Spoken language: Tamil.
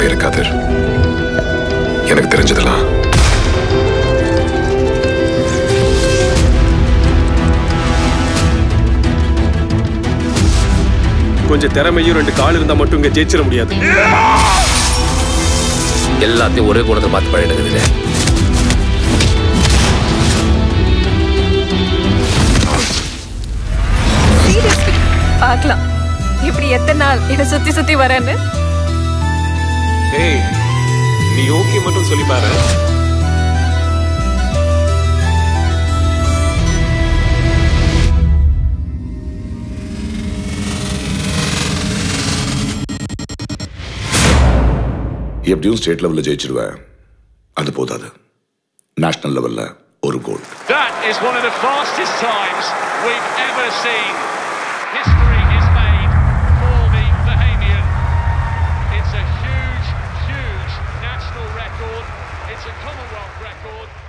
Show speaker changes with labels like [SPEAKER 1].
[SPEAKER 1] இருக்கவே இருக்காது எனக்கு தெரிஞ்சதெல்லாம்
[SPEAKER 2] கொஞ்சம் திறமையும் ரெண்டு கால் இருந்தா மட்டும் இங்க ஜெயிச்சிட முடியாது
[SPEAKER 3] எல்லாத்தையும் ஒரே குணத்தை பார்த்து பழகிடுது இல்லை
[SPEAKER 4] Seriously, பார்க்கலாம் இப்படி எத்தனை நாள் என்ன சுத்தி சுத்தி வரேன்னு
[SPEAKER 2] ஏய் நீ ஓகே மட்டும் சொல்லி பாரு
[SPEAKER 5] எப்படியும் ஸ்டேட் லெவலில் ஜெயிச்சிடுவேன் அது போதாது நேஷனல் லெவலில் ஒரு கோல்
[SPEAKER 6] That is one of the fastest times we've ever seen. History is made for the Bahamian. It's a huge, huge national record. It's a Commonwealth record.